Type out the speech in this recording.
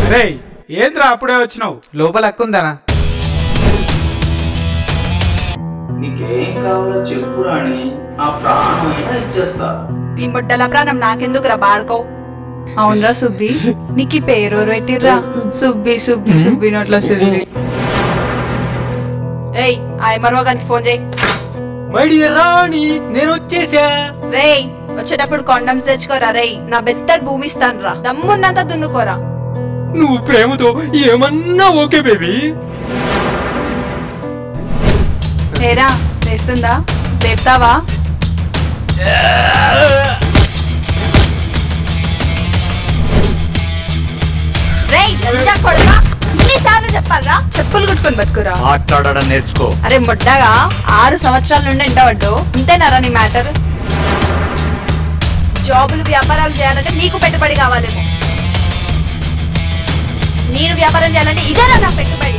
రేయ్ ఏంద్రా అప్పుడే వచ్చినావు లోపల అక్కుందనా నీకేం కావాలో చెప్పు రాణి ఆ ప్రాణమైనా ఇచ్చేస్తా ఈ ముడ్డల ప్రాణం నాకెందుకు రా బాడుకో అవునరా సుబ్బి నీకు ఈ పేరు పెట్టిర్రా సుబ్బి సుబ్బి సుబ్బి నోట్లో సుబ్బి ఏయ్ ఆయ్ మరవగానికి ఫోన్ చేయి మై డియర్ రాణి నేను వచ్చేసా రేయ్ వచ్చేటప్పుడు కొండమ్స్ తెచ్చుకోరా రేయ్ నా బెత్తర్ భూమి ఇస్తాను రా దమ్మున్నంత దున్నుకోరా నువ్వు ప్రేమతో ఏమన్నా ఓకే బేబీ ఏరా తెస్తుందా తెస్తావా రేయ్ లంజా కొడకా ఎన్నిసార్లు చెప్పాలరా చెప్పులు కుట్టుకొని బతుకురా మాట్లాడడం నేర్చుకో అరే ముడ్డగా ఆరు సంవత్సరాల నుండి ఎండబడ్డు ఇంతేనారా నీ మ్యాటర్ జాబులు వ్యాపారాలు చేయాలంటే నీకు పెట్టుబడి కావాలేమో నేను వ్యాపారం చేయాలంటే ఇదేనా నా పెట్టుబడి